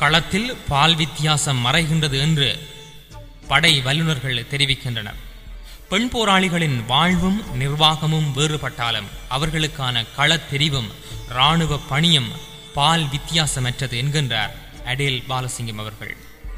களத்தில் பால் வித்தியாசம் மறைகின்றது என்று படை வல்லுநர்கள் தெரிவிக்கின்றனர் பெண் போராளிகளின் வாழ்வும் நிர்வாகமும் வேறுபட்டாலும் அவர்களுக்கான களத்தெரிவும் இராணுவ பணியும் பால் வித்தியாசமற்றது என்கின்றார் அடேல் பாலசிங்கம் அவர்கள்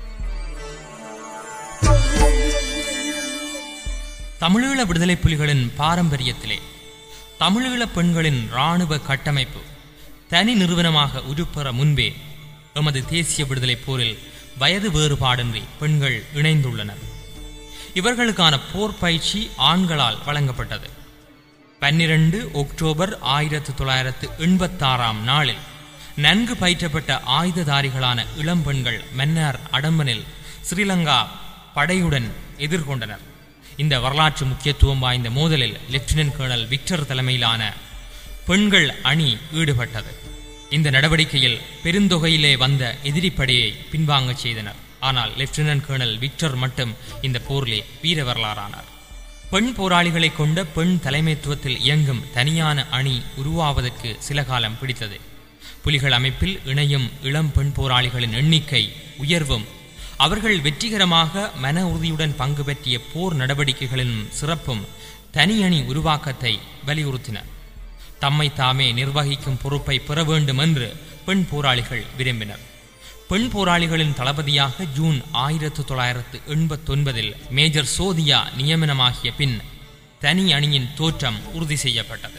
தமிழீழ விடுதலை புலிகளின் பாரம்பரியத்திலே தமிழீழ பெண்களின் இராணுவ கட்டமைப்பு தனி நிறுவனமாக உருப்பெற முன்பே எமது தேசிய விடுதலை போரில் வயது வேறுபாடின்றி பெண்கள் இணைந்துள்ளனர் இவர்களுக்கான போர் பயிற்சி ஆண்களால் வழங்கப்பட்டது பன்னிரண்டு அக்டோபர் ஆயிரத்து தொள்ளாயிரத்து எண்பத்தாறாம் நாளில் நன்கு பயிற்றப்பட்ட ஆயுததாரிகளான இளம்பெண்கள் மன்னார் அடம்பனில் ஸ்ரீலங்கா படையுடன் எதிர்கொண்டனர் இந்த வரலாற்று முக்கியத்துவம் வாய்ந்த மோதலில் லெப்டினன்ட் கர்னல் விக்டர் தலைமையிலான பெண்கள் அணி ஈடுபட்டது இந்த நடவடிக்கையில் பெருந்தொகையிலே வந்த எதிரிப்படையை பின்வாங்கச் செய்தனர் ஆனால் லெப்டினன்ட் கர்னல் விக்டர் மட்டும் இந்த போரிலே வீர வரலாறானார் பெண் போராளிகளை கொண்ட பெண் தலைமைத்துவத்தில் இயங்கும் தனியான அணி உருவாவதற்கு சில காலம் பிடித்தது புலிகள் அமைப்பில் இணையும் இளம் பெண் போராளிகளின் எண்ணிக்கை உயர்வும் அவர்கள் வெற்றிகரமாக மன உறுதியுடன் பங்கு பெற்றிய போர் நடவடிக்கைகளின் சிறப்பும் தனி அணி உருவாக்கத்தை வலியுறுத்தின தம்மை தாமே நிர்வகிக்கும் பொறுப்பை பெற வேண்டும் என்று பெண் போராளிகள் விரும்பினர் பெண் போராளிகளின் தளபதியாக ஜூன் ஆயிரத்து தொள்ளாயிரத்து எண்பத்தொன்பதில் மேஜர் சோதியா நியமனமாகிய பின் தனி அணியின் தோற்றம் உறுதி செய்யப்பட்டது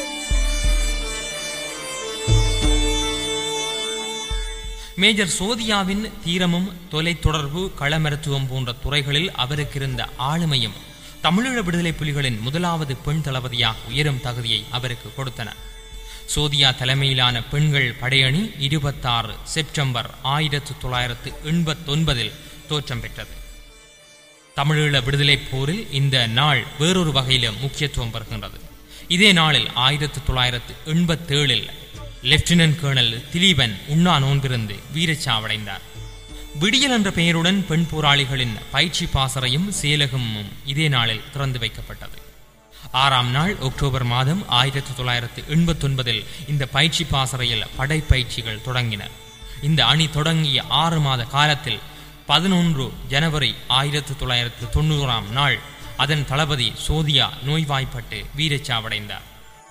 மேஜர் சோதியாவின் தீரமும் தொலைத்தொடர்பு களமருத்துவம் போன்ற துறைகளில் அவருக்கிருந்த ஆளுமையும் தமிழீழ விடுதலை புலிகளின் முதலாவது பெண் தளபதியாக உயரும் தகுதியை அவருக்கு கொடுத்தன சோதியா தலைமையிலான பெண்கள் படையணி இருபத்தாறு செப்டம்பர் ஆயிரத்து தொள்ளாயிரத்து எண்பத்தொன்பதில் தோற்றம் பெற்றது தமிழீழ விடுதலை போரில் இந்த நாள் வேறொரு வகையிலும் முக்கியத்துவம் பெறுகின்றது இதே நாளில் ஆயிரத்து தொள்ளாயிரத்து எண்பத்தேழில் லெப்டினன்ட் கர்னல் திலீபன் உண்ணா நோன்பிருந்து வீரச்சாவடைந்தார் விடியல் என்ற பெயருடன் பெண் போராளிகளின் பயிற்சி பாசறையும் செயலகமும் இதே நாளில் திறந்து வைக்கப்பட்டது ஆறாம் நாள் அக்டோபர் மாதம் ஆயிரத்தி தொள்ளாயிரத்து எண்பத்தொன்பதில் இந்த பயிற்சி பாசறையில் படைப்பயிற்சிகள் தொடங்கின இந்த அணி தொடங்கிய ஆறு மாத காலத்தில் பதினொன்று ஜனவரி ஆயிரத்தி தொள்ளாயிரத்து தொண்ணூறாம் நாள் அதன் தளபதி சோதியா நோய்வாய்ப்பட்டு வீரச்சாவடைந்தார்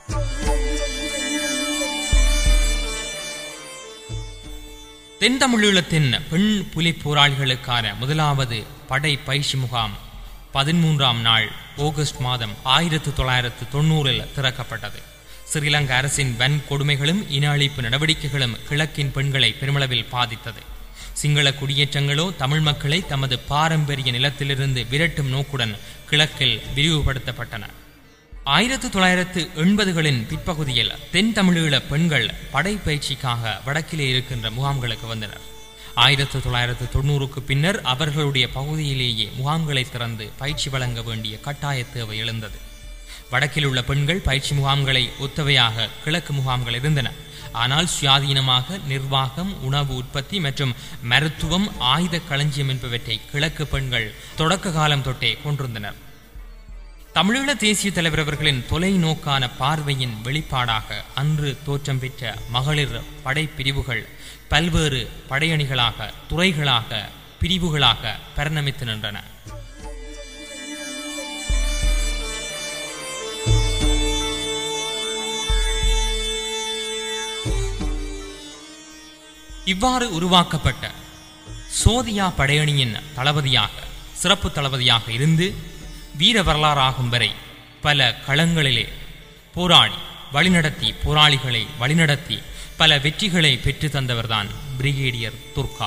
தென் தமிழீழத்தின் பெண் புலி போராளிகளுக்கான முதலாவது படை பயிற்சி முகாம் பதிமூன்றாம் நாள் ஆகஸ்ட் மாதம் ஆயிரத்து தொள்ளாயிரத்து தொண்ணூறில் திறக்கப்பட்டது ஸ்ரீலங்கா அரசின் வன் கொடுமைகளும் இன அழிப்பு நடவடிக்கைகளும் கிழக்கின் பெண்களை பெருமளவில் பாதித்தது சிங்கள குடியேற்றங்களோ தமிழ் மக்களை தமது பாரம்பரிய நிலத்திலிருந்து விரட்டும் நோக்குடன் கிழக்கில் விரிவுபடுத்தப்பட்டன ஆயிரத்து தொள்ளாயிரத்து எண்பதுகளின் பிற்பகுதியில் தென் தமிழீழ பெண்கள் படை பயிற்சிக்காக வடக்கிலே இருக்கின்ற முகாம்களுக்கு வந்தனர் ஆயிரத்து தொள்ளாயிரத்து தொண்ணூறுக்கு பின்னர் அவர்களுடைய பகுதியிலேயே முகாம்களை திறந்து பயிற்சி வழங்க வேண்டிய கட்டாய தேவை எழுந்தது வடக்கில் உள்ள பெண்கள் பயிற்சி முகாம்களை ஒத்தவையாக கிழக்கு முகாம்கள் இருந்தன ஆனால் சுயாதீனமாக நிர்வாகம் உணவு உற்பத்தி மற்றும் மருத்துவம் ஆயுத களஞ்சியம் என்பவற்றை கிழக்கு பெண்கள் தொடக்க காலம் தொட்டே கொண்டிருந்தனர் தமிழீழ தேசிய தலைவர் அவர்களின் தொலைநோக்கான பார்வையின் வெளிப்பாடாக அன்று தோற்றம் பெற்ற மகளிர் படைப்பிரிவுகள் பல்வேறு படையணிகளாக துறைகளாக பிரிவுகளாக பரிணமித்து நின்றன இவ்வாறு உருவாக்கப்பட்ட சோதியா படையணியின் தளபதியாக சிறப்பு தளபதியாக இருந்து வீர வரலாறாகும் வரை பல களங்களிலே போராடி வழிநடத்தி போராளிகளை வழிநடத்தி பல வெற்றிகளை பெற்று தந்தவர்தான் பிரிகேடியர் துர்கா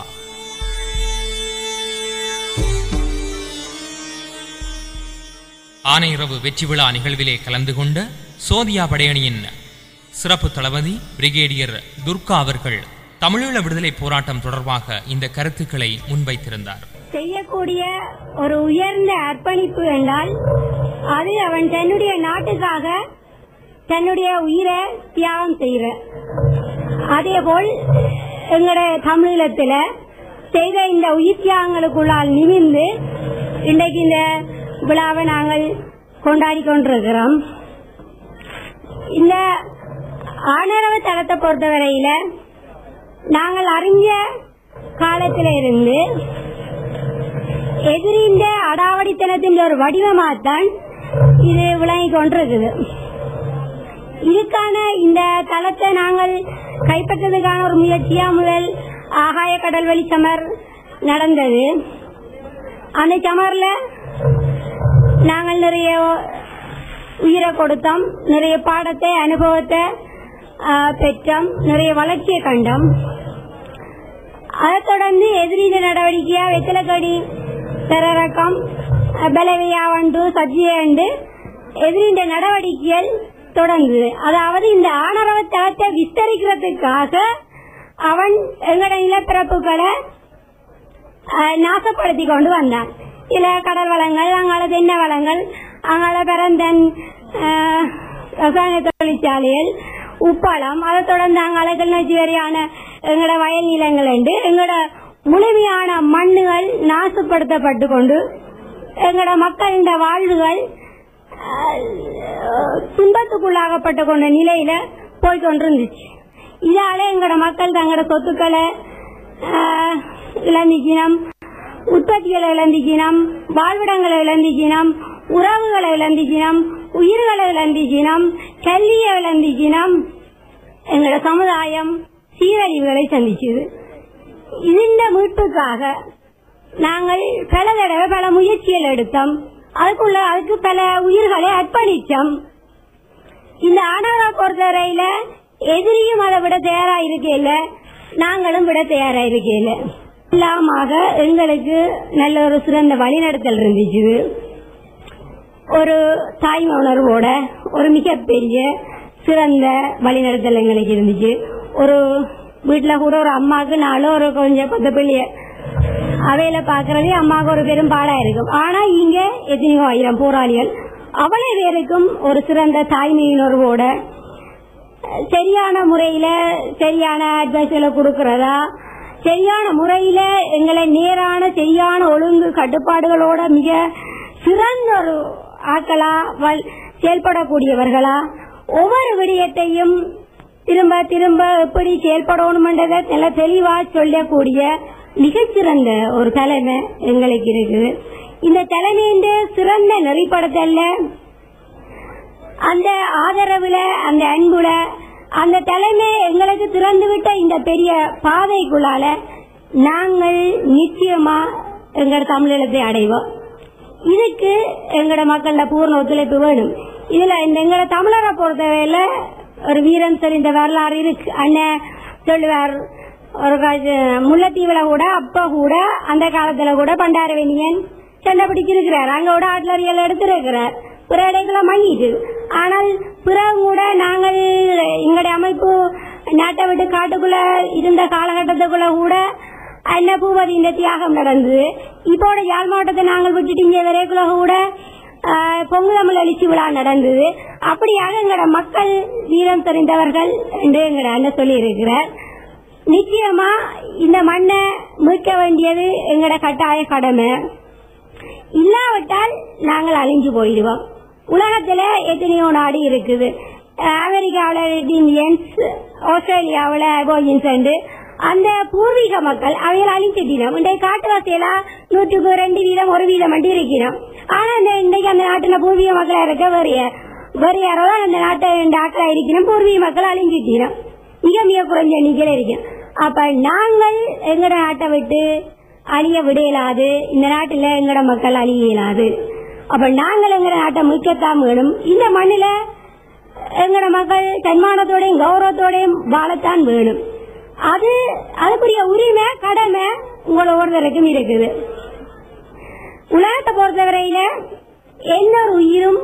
ஆனையிரவு வெற்றி விழா நிகழ்விலே கலந்து கொண்ட சோதியா படையணியின் சிறப்பு தளபதி பிரிகேடியர் துர்கா அவர்கள் தமிழீழ விடுதலை போராட்டம் தொடர்பாக இந்த கருத்துக்களை முன்வைத்திருந்தார் செய்யக்கூடிய ஒரு உயர்ந்த அர்ப்பணிப்பு என்றால் அது அவன் தன்னுடைய நாட்டுக்காக தன்னுடைய உயிரை தியாகம் செய்கிற அதேபோல் எங்களோட தமிழீழத்துல செய்த இந்த உயிர் தியாகங்களுக்குள்ளால் நிமிர்ந்து இன்றைக்கு இந்த விழாவை நாங்கள் கொண்டாடி கொண்டிருக்கிறோம் இந்த ஆணரவ தளத்தை பொறுத்தவரையில நாங்கள் அறிஞ்ச காலத்தில இருந்து எதிரிந்த அடாவடித்தனத்தின் ஒரு வடிவமாகத்தான் இது விளங்கி கொண்டிருக்குது இதுக்கான இந்த தளத்தை நாங்கள் கைப்பற்றதுக்கான ஒரு முயற்சியா முதல் ஆகாய கடல் வழி சமர் நடந்தது அந்த சமர்ல நாங்கள் நிறைய உயிரை கொடுத்தோம் நிறைய பாடத்தை அனுபவத்தை ஆ, பெற்றோம் நிறைய வளர்ச்சியை கண்டோம் அதைத் தொடர்ந்து எதிரிட நடவடிக்கையா வெத்தலக்கடி திறரக்கம் பலவையா ஒன்று சஜ்ஜியண்டு எதிரிட நடவடிக்கைகள் தொடர்ந்தது அதாவது இந்த ஆணவ தளத்தை விஸ்தரிக்கிறதுக்காக அவன் எங்கட நிலப்பிறப்புகளை அஹ், நாசப்படுத்தி கொண்டு வந்தான் சில கடல் வளங்கள் அங்கால தென்னை வளங்கள் அங்கால பிறந்தன் அஹ், ரசாயன தொழிற்சாலைகள் உப்பளம் அதை தொடர்ந்து அங்கால கிளிநொச்சி வரையான எங்களோட வயல் நிலங்கள் என்று எங்களோட முழுமையான மண்ணுகள் நாசப்படுத்தப்பட்டு கொண்டு எங்களோட மக்களின் வாழ்வுகள் அஹ், துன்பத்துக்குள்ளாகப்பட்டு கொண்ட நிலையில போய் கொண்டிருந்துச்சு இதால எங்களோட மக்கள் தங்களோட சொத்துக்களை ஆஹ், இழந்திச்சினம் உற்பத்திகளை இழந்திச்சினம் வாழ்விடங்களை இழந்திச்சினம் உறவுகளை இழந்திச்சினம் உயிர்களை இழந்திச்சினம் கல்வியை இழந்திச்சினம் எங்களோட சமுதாயம் சீரழிவுகளை சந்திச்சது இந்த மீட்புக்காக நாங்கள் பல தடவை பல முயற்சிகள் எடுத்தோம் அதுக்குள்ள அதுக்கு பல உயிர்களை அர்ப்பணித்தோம் இந்த ஆணவ பொறுத்தவரையில எதிரியும் அதை விட தயாரா இருக்கையில நாங்களும் விட தயாரா இருக்கையில எல்லாமாக எங்களுக்கு நல்ல ஒரு சிறந்த வழிநடத்தல் இருந்துச்சு ஒரு தாய்மை உணர்வோட ஒரு மிகப்பெரிய சிறந்த வழிநடத்தல் எங்களுக்கு இருந்துச்சு ஒரு வீட்டுல கூட ஒரு அம்மாவுக்கு நாளும் ஒரு கொஞ்சம் பத்து பிள்ளைய அவையில பாக்குறதே அம்மாவுக்கு ஒரு பெரும் பாடா இருக்கும் ஆனா இங்க எத்தனையோ ஆயிரம் போராளிகள் அவ்வளவு பேருக்கும் ஒரு சிறந்த தாய்மை உணர்வோட சரியான முறையில சரியான அட்வைஸ்களை கொடுக்கறதா சரியான முறையில எங்களை நேரான சரியான ஒழுங்கு கட்டுப்பாடுகளோட மிக சிறந்த ஒரு ஆக்களா வல்- செயல்படக்கூடியவர்களா ஒவ்வொரு விடயத்தையும் திரும்ப திரும்ப எப்படி செயல்படணும்ன்றதை நல்ல தெளிவா சொல்லக்கூடிய மிகச்சிறந்த ஒரு தலைமை எங்களுக்கு இருக்குது இந்த தலைமையின் சிறந்த நெறிப்படுத்தல்ல அந்த ஆதரவுல அந்த அன்புல அந்த தலைமை எங்களுக்கு திறந்துவிட்ட இந்த பெரிய பாதைக்குள்ளால நாங்கள் நிச்சயமா எங்களோட தமிழீழத்தை அடைவோம் இதுக்கு எங்களோட மக்களோட பூர்ண ஒத்துழைப்பு வேணும் இதுல இந்த எங்களோட தமிழரை பொறுத்தவரையில ஒரு வீரம் தெரிந்த வரலாறு இருக்கு அண்ணன் சொல்லுவார் ஒரு கா- முல்லைத்தீவுல கூட அப்ப கூட அந்த காலத்துல கூட பண்டாரவேணியன் சண்டை பிடிச்சிருக்கிறார் அங்க கூட ஆட்லரியல் எடுத்திருக்கிறார் பிற இடைக்குள்ள மங்கிட்டு ஆனால் பிறகு கூட நாங்கள் எங்களுடைய அமைப்பு நாட்டை விட்டு காட்டுக்குள்ள இருந்த காலகட்டத்துக்குள்ள கூட அன்ன பூபதி இந்த தியாகம் நடந்தது இப்போட யாழ் மாவட்டத்தை நாங்கள் விட்டுட்டு இங்க வரைக்குள்ள கூட ஆஹ், பொங்கு தமிழ் எழுச்சி விழா நடந்தது அப்படியாக எங்களோட மக்கள் வீரம் தெரிந்தவர்கள் என்று எங்களோட அண்ணன் சொல்லி இருக்கிறார் நிச்சயமா இந்த மண்ணை மீட்க வேண்டியது எங்களோட கட்டாய கடமை இல்லாவிட்டால் நாங்கள் அழிஞ்சு போயிடுவோம் உலகத்துல எத்தனையோ நாடு இருக்குது அஹ் அமெரிக்காவுல இந்தியன்ஸ் ஆஸ்திரேலியாவுல அபோஜின்ஸ் அந்த பூர்வீக மக்கள் அவைகள் அழிச்சிட்டினோம் இன்றைய காட்டுவாசியெல்லாம் நூற்றுக்கு ரெண்டு வீதம் ஒரு வீதம் மட்டும் இருக்கிறோம் ஆனா இந்த இன்றைக்கு அந்த நாட்டுல பூர்வீக மக்களா இருக்க வேற யா- வேற யாரோ தான் அந்த நாட்டை இந்த ஆக்களா இருக்கணும் பூர்வீக மக்கள் அழிஞ்சிட்டினோம் மிக மிக குறைஞ்ச எண்ணிக்கையில இருக்கும் அப்ப நாங்கள் எங்கட நாட்டை விட்டு அழிய விடையலாது இந்த நாட்டுல எங்கட மக்கள் அழிய இயலாது அப்ப நாங்கள் எங்கட நாட்டை மீட்கத்தான் வேணும் இந்த மண்ணில எங்கட மக்கள் தன்மானத்தோடையும் கௌரவத்தோடையும் வாழத்தான் வேணும் அது அதுக்குரிய உரிமை கடமை உங்கள ஒருத்தருக்கும் இருக்குது உலகத்தை பொறுத்தவரையில எந்த ஒரு உயிரும்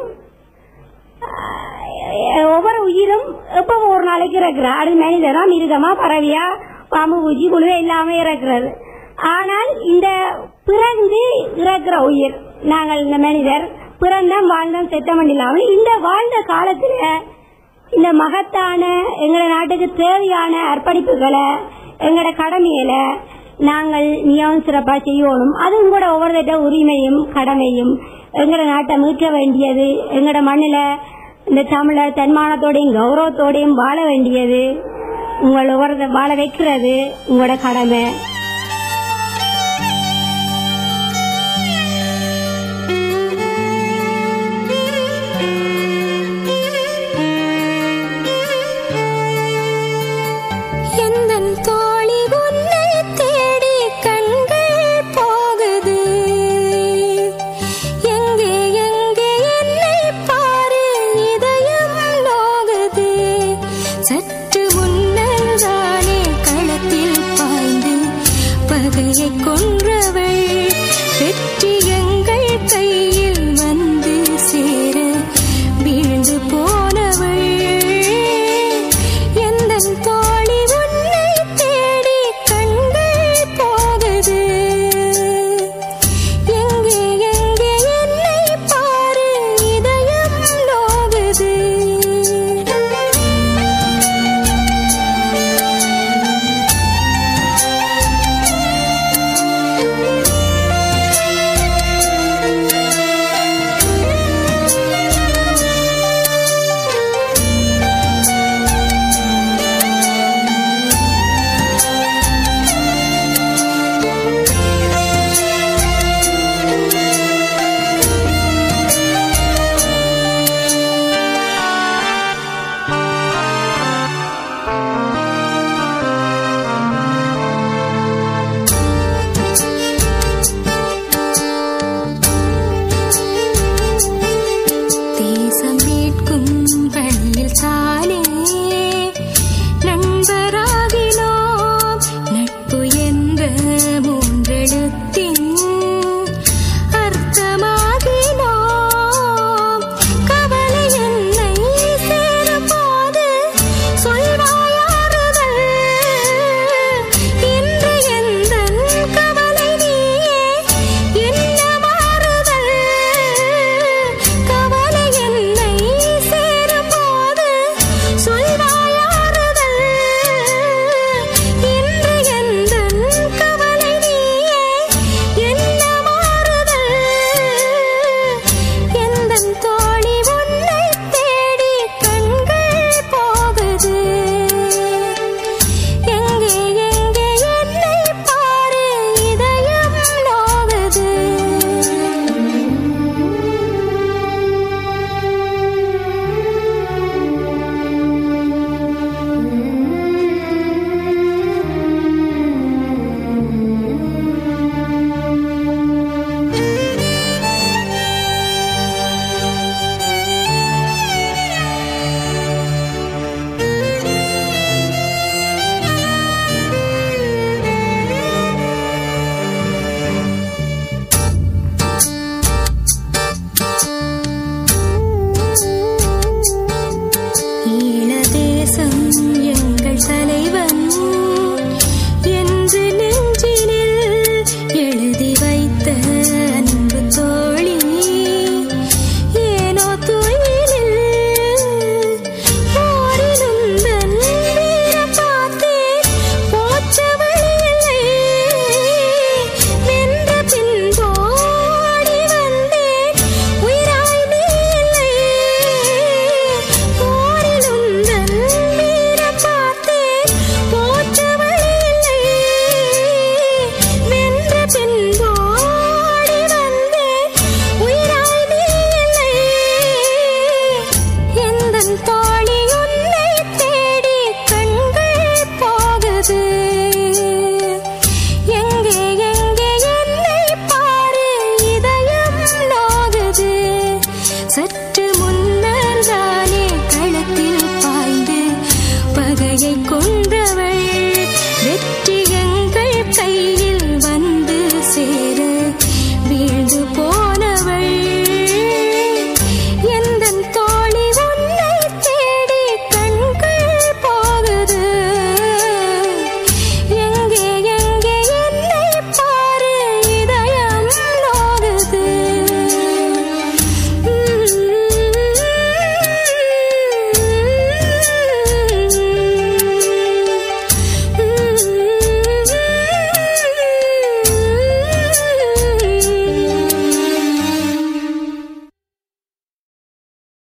ஆஹ், ஒவ்வொரு உயிரும் எப்பவும் ஒரு நாளைக்கு இறக்குறா அது மனிதனா மிருகமா பறவையா பாம்பு பூச்சி குழுவே எல்லாமே இறக்குறது ஆனால் இந்த பிறந்து இறக்குற உயிர் நாங்கள் இந்த மனிதர் பிறந்தோம் வாழ்ந்தோம் செத்தமன் இல்லாமல் இந்த வாழ்ந்த காலத்துல இந்த மகத்தான எங்களோட நாட்டுக்கு தேவையான அர்ப்பணிப்புகளை எங்களோட கடமைகளை நாங்கள் மிகவும் சிறப்பா செய்யணும் அதுவும் கூட ஒவ்வொருத்த உரிமையும் கடமையும் எங்களோட நாட்டை மீட்க வேண்டியது எங்களோட மண்ணில இந்த தமிழர் தன்மானத்தோடையும் கௌரவத்தோடையும் வாழ வேண்டியது உங்களை ஒவ்வொரு வாழ வைக்கிறது உங்களோட கடமை